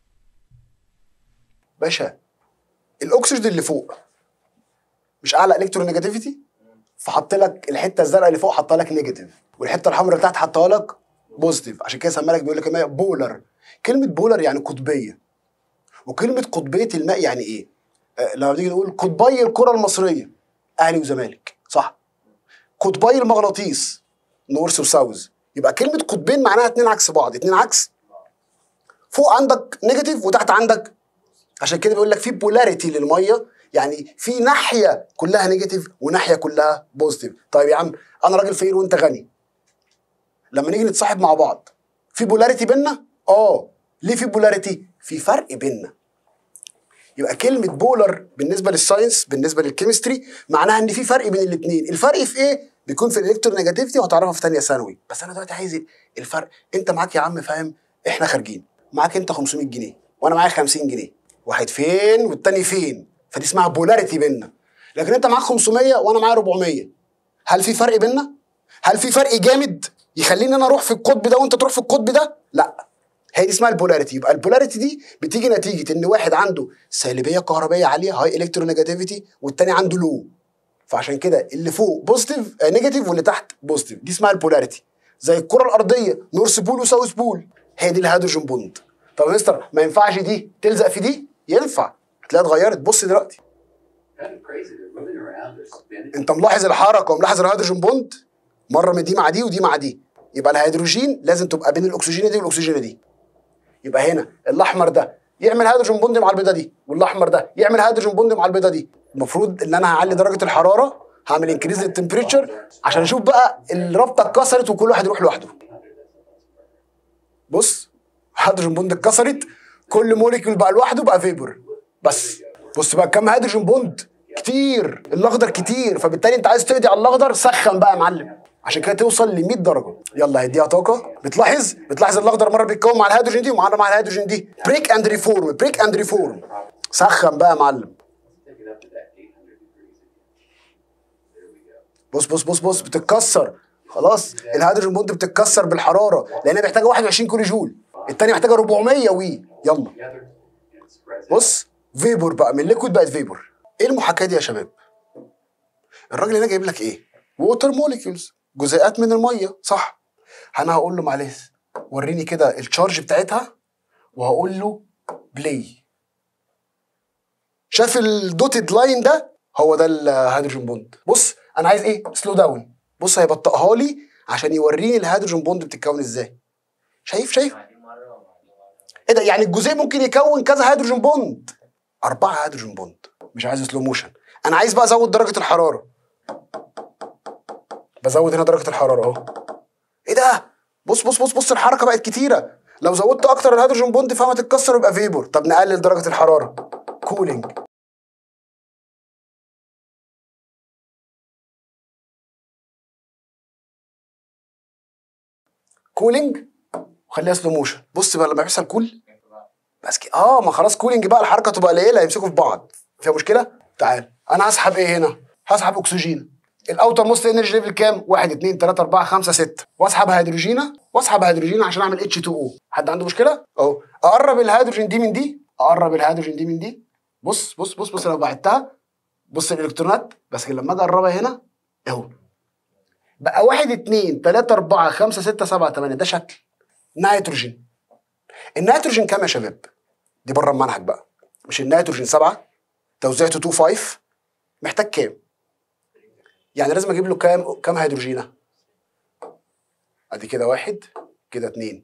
A: باشا الاكسجين اللي فوق مش اعلى الكترونيجاتيفيتي فحط لك الحته الزرقاء اللي فوق حطها لك نيجاتيف والحته الحمراء اللي تحت حطها لك بوزيتيف عشان كده سمى لك بيقول لك الماء بولر كلمه بولر يعني قطبيه وكلمه قطبيه الماء يعني ايه آه لما نيجي نقول قطبي الكره المصريه اهلي وزمالك صح قطبي المغناطيس نورث وساوث يبقى كلمه قطبين معناها اتنين عكس بعض اتنين عكس فوق عندك نيجاتيف وتحت عندك عشان كده بيقول لك في بولاريتي للميه يعني في ناحيه كلها نيجاتيف وناحيه كلها بوزيتيف طيب يا عم انا راجل فقير وانت غني لما نيجي نتصاحب مع بعض في بولاريتي بينا اه ليه في بولاريتي في فرق بينا يبقى كلمه بولر بالنسبه للساينس بالنسبه للكيمستري معناها ان في فرق بين الاثنين الفرق في ايه بيكون في الالكترونيجاتيفيتي وهتعرفها في ثانيه ثانوي بس انا دلوقتي عايز الفرق انت معاك يا عم فاهم احنا خارجين معاك انت 500 جنيه وانا معايا 50 جنيه واحد فين والتاني فين فدي اسمها بولاريتي بينا لكن انت معاك 500 وانا معايا 400 هل في فرق بينا هل في فرق جامد يخليني انا اروح في القطب ده وانت تروح في القطب ده لا هي دي اسمها البولاريتي يبقى البولاريتي دي بتيجي نتيجه ان واحد عنده سالبيه كهربائيه عاليه هاي الكترونيجاتيفيتي والتاني عنده لو فعشان كده اللي فوق بوزيتيف آه نيجاتيف واللي تحت بوزيتيف دي اسمها البولاريتي زي الكره الارضيه نورث بول وساوث بول هي دي الهيدروجين بوند طب يا مستر ما ينفعش دي تلزق في دي ينفع هتلاقيها اتغيرت بص دلوقتي
B: Kind of crazy. They're moving around. They're spinning.
A: انت ملاحظ الحركه وملاحظ الهيدروجين بوند مره من دي مع دي ودي مع دي يبقى الهيدروجين لازم تبقى بين الاكسجين دي والاكسجين دي يبقى هنا الاحمر ده يعمل هيدروجين بوند مع البيضه دي والاحمر ده يعمل هيدروجين بوند مع البيضه دي المفروض ان انا هعلي درجه الحراره هعمل انكريز للتمبريتشر عشان اشوف بقى الرابطه اتكسرت وكل واحد يروح لوحده بص هيدروجين بوند اتكسرت كل موليكيول بقى لوحده بقى فيبر بس بص بقى كم هيدروجين بوند كتير الاخضر كتير فبالتالي انت عايز تقضي على الاخضر سخن بقى يا معلم عشان كده توصل ل 100 درجه يلا هيديها طاقه بتلاحظ بتلاحظ الاخضر مره بيتكون مع الهيدروجين دي ومره مع الهيدروجين دي بريك اند ريفورم بريك اند ريفورم سخن بقى يا معلم
B: Take it up to that 800 degrees again. There we go.
A: بص بص بص بص بتتكسر خلاص الهيدروجين بوند بتتكسر بالحراره لانها محتاجه 21 كيلو جول الثانيه محتاجه 400 وي يلا
B: Together and spreads out.
A: بص فيبور بقى من ليكويد بقت فيبور ايه المحاكاه دي يا شباب الراجل هنا جايب لك ايه ووتر موليكيولز جزيئات من الميه صح انا هقول له معلش وريني كده التشارج بتاعتها وهقول له بلاي شاف الدوتد لاين ده هو ده الهيدروجين بوند بص انا عايز ايه سلو داون بص هيبطئها لي عشان يوريني الهيدروجين بوند بتتكون ازاي شايف شايف ايه ده يعني الجزيء ممكن يكون كذا هيدروجين بوند أربعة هيدروجين بوند مش عايز سلو موشن أنا عايز بقى أزود درجة الحرارة بزود هنا درجة الحرارة أهو إيه ده؟ بص بص بص بص الحركة بقت كتيرة لو زودت أكتر الهيدروجين بوند فما تتكسر يبقى فيبور طب نقلل درجة الحرارة كولينج كولينج وخليها سلو موشن بص بقى لما يحصل كول بس كده اه ما خلاص كولينج بقى الحركه تبقى قليله يمسكوا في بعض فيها مشكله تعال انا هسحب ايه هنا هسحب اكسجين الاوتر موست انرجي ليفل كام 1 2 3 4 5 6 واسحب هيدروجينه واسحب هيدروجين عشان اعمل اتش 2 او حد عنده مشكله اهو اقرب الهيدروجين دي من دي اقرب الهيدروجين دي من دي بص بص بص بص لو بعدتها بص الالكترونات بس لما اجي اقربها هنا اهو بقى 1 2 3 4 5 6 7 8 ده شكل نيتروجين النيتروجين كام يا شباب؟ دي بره المنهج بقى مش النيتروجين 7 توزيعته 2 5 محتاج كام؟ يعني لازم اجيب له كام كام هيدروجينه؟ ادي كده واحد كده اتنين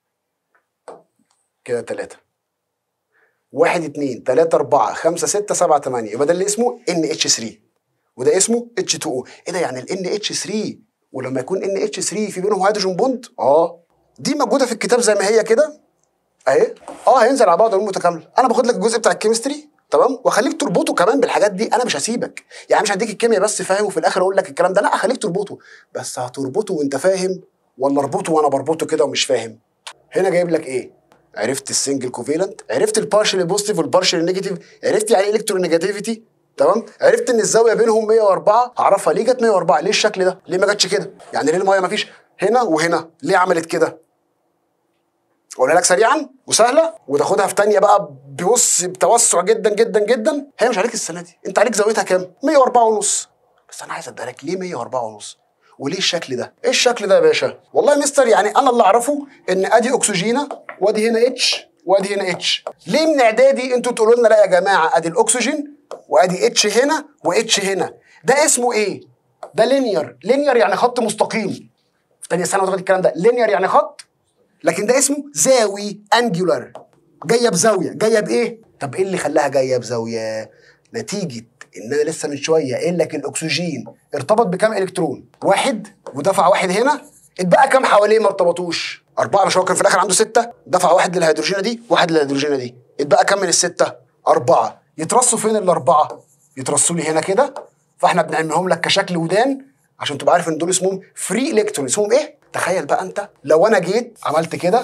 A: كده تلاتة واحد اتنين تلاتة أربعة خمسة ستة سبعة تمانية يبقى ده اللي اسمه NH3 وده اسمه H2O ايه ده يعني ال NH3 ولما يكون NH3 في بينهم هيدروجين بوند اه دي موجودة في الكتاب زي ما هي كده اهي اه هينزل على بعض علوم متكامله انا باخد لك الجزء بتاع الكيمستري تمام واخليك تربطه كمان بالحاجات دي انا مش هسيبك يعني مش هديك الكيمياء بس فاهم وفي الاخر اقول لك الكلام ده لا اخليك تربطه بس هتربطه وانت فاهم ولا اربطه وانا بربطه كده ومش فاهم هنا جايب لك ايه عرفت السنجل كوفيلنت عرفت البارشل بوزيتيف والبارشل نيجاتيف عرفت يعني ايه الكترونيجاتيفيتي تمام عرفت ان الزاويه بينهم 104 هعرفها ليه جت 104 ليه الشكل ده ليه ما جاتش كده يعني ليه الميه ما فيش هنا وهنا ليه عملت كده اقولها لك سريعا وسهله وتاخدها في تانية بقى ببص بتوسع جدا جدا جدا هي مش عليك السنه دي انت عليك زاويتها كام 104 ونص بس انا عايز اديها لك ليه 104 ونص وليه الشكل ده ايه الشكل ده يا باشا والله يا مستر يعني انا اللي اعرفه ان ادي اكسجينه وادي هنا اتش وادي هنا اتش ليه من اعدادي انتوا تقولوا لنا لا يا جماعه ادي الاكسجين وادي اتش هنا واتش هنا ده اسمه ايه ده لينير لينير يعني خط مستقيم في تانية سنه وتاخد الكلام ده لينير يعني خط لكن ده اسمه زاوي انجولار جايه بزاويه جايه بايه طب ايه اللي خلاها جايه بزاويه نتيجه ان انا لسه من شويه قايل لك الاكسجين ارتبط بكام الكترون واحد ودفع واحد هنا اتبقى كام حواليه ما ارتبطوش أربعة مش هو كان في الآخر عنده ستة دفع واحد للهيدروجينة دي واحد للهيدروجينة دي اتبقى كام من الستة؟ أربعة يترصوا فين الاربعه يترصوا لي هنا كده فاحنا بنعملهم لك كشكل ودان عشان تبقى عارف ان دول اسمهم فري الكترون اسمهم ايه تخيل بقى انت لو انا جيت عملت كده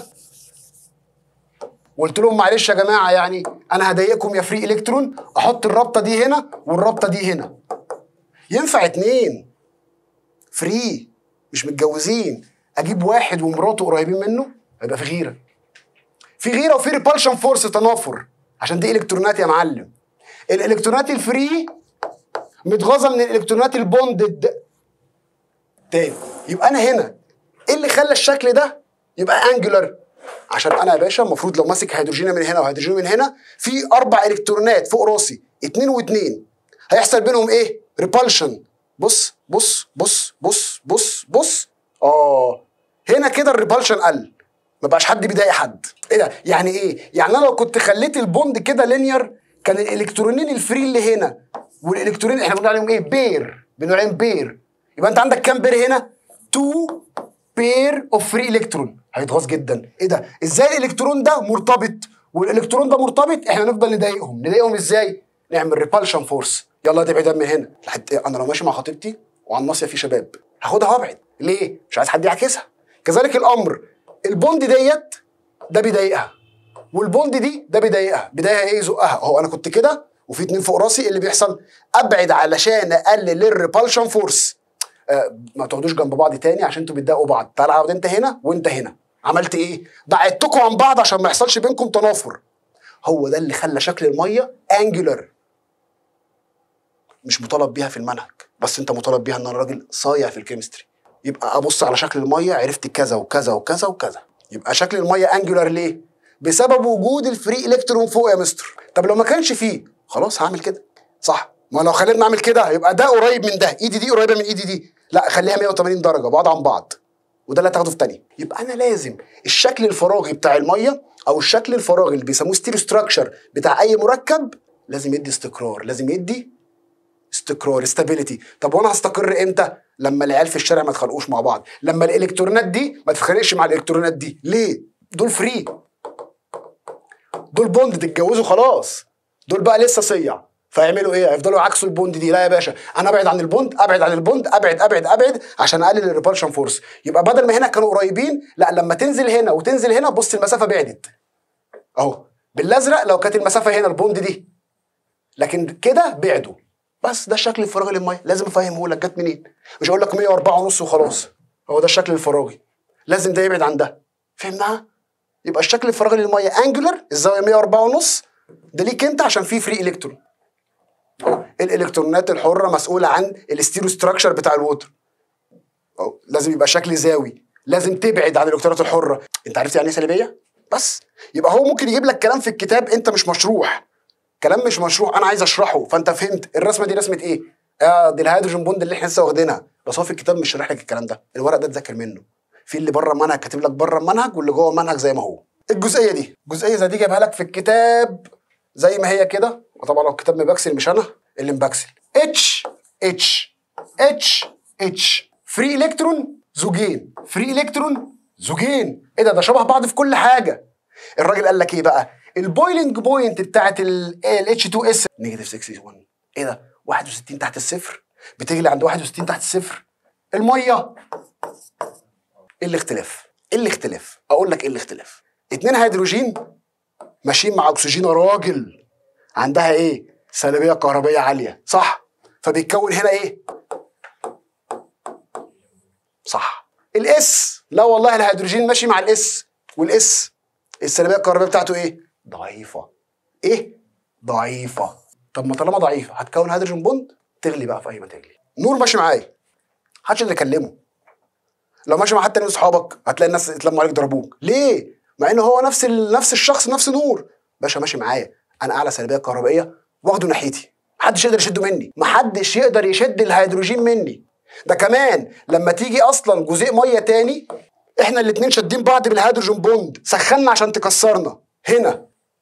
A: وقلت لهم معلش يا جماعه يعني انا هضايقكم يا فري الكترون احط الرابطه دي هنا والرابطه دي هنا ينفع اتنين فري مش متجوزين اجيب واحد ومراته قريبين منه هيبقى في غيره في غيره وفي ريبالشن فورس تنافر عشان دي الكترونات يا معلم الالكترونات الفري متغاظه من الالكترونات البوندد تاني يبقى انا هنا ايه اللي خلى الشكل ده يبقى انجولار عشان انا يا باشا المفروض لو ماسك هيدروجين من هنا وهيدروجين من هنا في اربع الكترونات فوق راسي اتنين واتنين هيحصل بينهم ايه ريبالشن بص بص بص بص بص بص اه هنا كده الريبالشن قل ما بقاش حد بيضايق حد ايه ده يعني ايه يعني انا لو كنت خليت البوند كده لينير كان الالكترونين الفري اللي هنا والالكترونين احنا بنقول عليهم ايه بير بنقول عليهم بير يبقى انت عندك كام بير هنا 2 بير اوف فري الكترون هيتغاظ جدا ايه ده ازاي الالكترون ده مرتبط والالكترون ده مرتبط احنا نفضل نضايقهم نضايقهم ازاي نعمل ريبالشن فورس يلا دي ابعد من هنا لحد انا لو ماشي مع خطيبتي وعلى الناصيه في شباب هاخدها وابعد ليه مش عايز حد يعكسها كذلك الامر البوند ديت ده بيضايقها والبوند دي ده بيضايقها بيضايقها ايه يزقها اهو انا كنت كده وفي اتنين فوق راسي إيه اللي بيحصل ابعد علشان اقلل الريبالشن فورس آه ما تقعدوش جنب بعض تاني عشان انتوا بتضايقوا بعض تعالى اقعد انت هنا وانت هنا عملت ايه بعدتكم عن بعض عشان ما يحصلش بينكم تنافر هو ده اللي خلى شكل الميه انجولار مش مطالب بيها في المنهج بس انت مطالب بيها ان انا راجل صايع في الكيمستري يبقى ابص على شكل الميه عرفت كذا وكذا وكذا وكذا يبقى شكل الميه انجولار ليه بسبب وجود الفري الكترون فوق يا مستر طب لو ما كانش فيه خلاص هعمل كده صح ما لو خلينا نعمل كده يبقى ده قريب من ده ايدي دي قريبه من ايدي دي لا خليها 180 درجه بعاد عن بعض وده اللي هتاخده في تانية يبقى انا لازم الشكل الفراغي بتاع الميه او الشكل الفراغي اللي بيسموه ستيل ستراكشر بتاع اي مركب لازم يدي استقرار لازم يدي استقرار استابيليتي طب وانا هستقر امتى لما العيال في الشارع ما يتخانقوش مع بعض لما الالكترونات دي ما تتخانقش مع الالكترونات دي ليه دول فري دول بوند تتجوزوا خلاص دول بقى لسه صيع فيعملوا ايه هيفضلوا يعكسوا البوند دي لا يا باشا انا ابعد عن البوند ابعد عن البوند ابعد ابعد ابعد عشان اقلل الريبالشن فورس يبقى بدل ما هنا كانوا قريبين لا لما تنزل هنا وتنزل هنا بص المسافه بعدت اهو بالازرق لو كانت المسافه هنا البوند دي لكن كده بعدوا بس ده الشكل الفراغي للميه لازم افهمه لك جت منين مش هقول لك 104 ونص وخلاص هو ده الشكل الفراغي لازم ده يبعد عن ده فهمناها يبقى الشكل الفراغي للميه انجولار الزاويه 104 ونص ده ليك انت عشان فيه فري الكترون الالكترونات الحره مسؤوله عن الستيرو ستراكشر بتاع الووتر أو لازم يبقى شكل زاوي لازم تبعد عن الالكترونات الحره انت عرفت يعني ايه سلبيه بس يبقى هو ممكن يجيب لك كلام في الكتاب انت مش مشروح كلام مش مشروع انا عايز اشرحه فانت فهمت الرسمه دي رسمه ايه اه دي الهيدروجين بوند اللي احنا لسه واخدينها بس هو في الكتاب مش شارح لك الكلام ده الورق ده تذاكر منه في اللي بره المنهج كاتب لك بره المنهج واللي جوه المنهج زي ما هو الجزئيه دي جزئيه زي دي جايبها لك في الكتاب زي ما هي كده وطبعا لو الكتاب مبكسل مش انا اللي مبكسل اتش اتش اتش اتش فري الكترون زوجين فري الكترون زوجين ايه ده ده شبه بعض في كل حاجه الراجل قال لك ايه بقى البويلنج بوينت بتاعت ال اتش 2 اس نيجاتيف 61 ايه ده 61 تحت الصفر بتغلي عند 61 تحت الصفر الميه ايه الاختلاف ايه الاختلاف اقول لك ايه الاختلاف اتنين هيدروجين ماشيين مع اكسجين راجل عندها ايه سلبيه كهربيه عاليه صح فبيتكون هنا ايه صح الاس لا والله الهيدروجين ماشي مع الاس والاس السلبيه الكهربائيه بتاعته ايه ضعيفه ايه ضعيفه طب ما طالما ضعيفه هتكون هيدروجين بوند تغلي بقى في اي ما تغلي نور ماشي معايا محدش اللي يكلمه لو ماشي مع حد تاني من اصحابك هتلاقي الناس اتلموا عليك ضربوك ليه مع ان هو نفس ال... نفس الشخص نفس نور باشا ماشي معايا انا اعلى سلبيه كهربائيه واخده ناحيتي محدش يقدر يشده مني محدش يقدر يشد الهيدروجين مني ده كمان لما تيجي اصلا جزيء ميه تاني احنا الاتنين شادين بعض بالهيدروجين بوند سخنا عشان تكسرنا هنا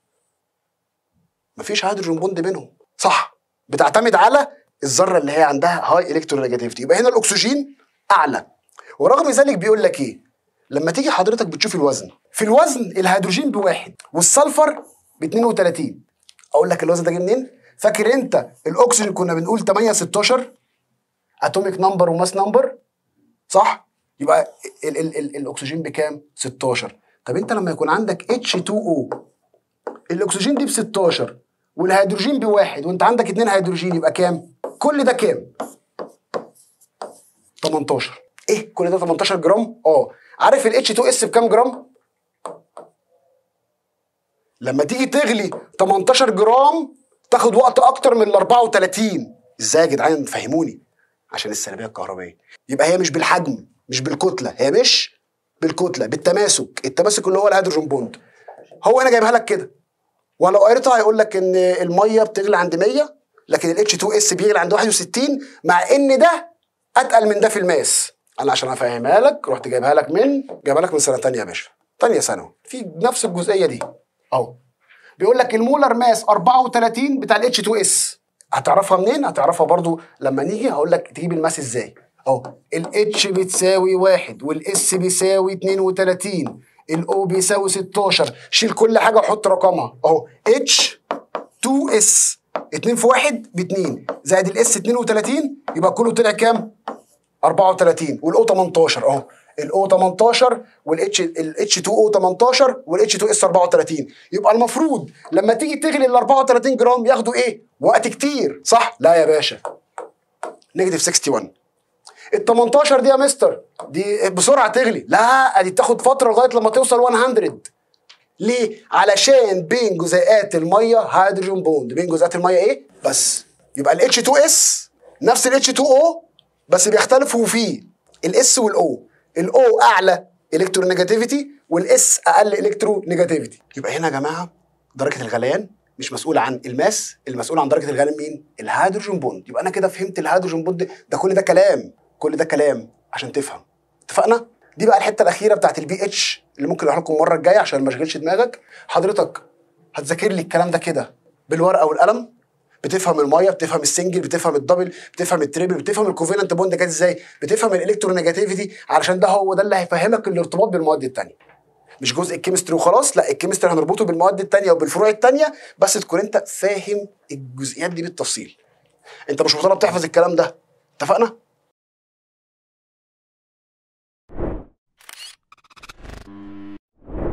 A: مفيش هيدروجين بوند بينهم صح بتعتمد على الذره اللي هي عندها هاي الكترونيجاتيفيتي يبقى هنا الاكسجين اعلى ورغم ذلك بيقول لك ايه لما تيجي حضرتك بتشوف الوزن في الوزن الهيدروجين بواحد والسلفر ب 32 اقول لك الوزن ده جه منين فاكر انت الاكسجين كنا بنقول 8 16 اتوميك نمبر وماس نمبر صح يبقى ال ال ال الاكسجين بكام 16 طب انت لما يكون عندك H2O الاكسجين دي ب 16 والهيدروجين بواحد وانت عندك اتنين هيدروجين يبقى كام كل ده كام 18 ايه كل ده 18 جرام اه عارف ال H2S بكام جرام لما تيجي تغلي 18 جرام تاخد وقت اكتر من ال 34 ازاي يا جدعان فهموني عشان السلبيه الكهربائيه يبقى هي مش بالحجم مش بالكتله هي مش بالكتله بالتماسك التماسك اللي هو الهيدروجين بوند هو انا جايبها لك كده ولو قريتها هيقول لك ان الميه بتغلي عند 100 لكن ال H2S بيغلي عند 61 مع ان ده اتقل من ده في الماس انا عشان افهمها لك رحت جايبها لك من جايبها لك من سنه ثانيه يا باشا ثانيه ثانوي في نفس الجزئيه دي اهو بيقول لك المولر ماس 34 بتاع ال H2S هتعرفها منين؟ هتعرفها برضو لما نيجي هقول لك تجيب الماس ازاي اهو ال H بتساوي 1 وال S بيساوي 32 ال O بيساوي 16 شيل كل حاجه وحط رقمها اهو H 2S 2 في 1 ب 2 زائد ال S 32 يبقى كله طلع كام؟ 34 والاو 18 اهو الاو 18 والاتش الاتش 2 او 18 والاتش 2 اس 34 يبقى المفروض لما تيجي تغلي ال 34 جرام ياخدوا ايه؟ وقت كتير صح؟ لا يا باشا نيجاتيف 61 ال 18 دي يا مستر دي بسرعه تغلي لا دي تاخد فتره لغايه لما توصل 100 ليه؟ علشان بين جزيئات الميه هيدروجين بوند بين جزيئات الميه ايه؟ بس يبقى ال H2S نفس ال H2O بس بيختلفوا فيه الاس والاو الاو اعلى الكترونيجاتيفيتي والاس اقل الكترونيجاتيفيتي يبقى هنا يا جماعه درجه الغليان مش مسؤول عن الماس المسؤول عن درجه الغليان مين الهيدروجين بوند يبقى انا كده فهمت الهيدروجين بوند ده كل ده كلام كل ده كلام عشان تفهم اتفقنا دي بقى الحته الاخيره بتاعت البي اتش اللي ممكن اقولها لكم المره الجايه عشان ما اشغلش دماغك حضرتك هتذاكر لي الكلام ده كده بالورقه والقلم بتفهم الميه بتفهم السنجل بتفهم الدبل بتفهم التريبل بتفهم الكوفيلنت بوند جت ازاي بتفهم الالكترونيجاتيفيتي علشان ده هو ده اللي هيفهمك الارتباط بالمواد التانية مش جزء الكيمستري وخلاص لا الكيمستري هنربطه بالمواد التانية وبالفروع التانية بس تكون انت فاهم الجزئيات دي بالتفصيل انت مش مطالب تحفظ الكلام ده اتفقنا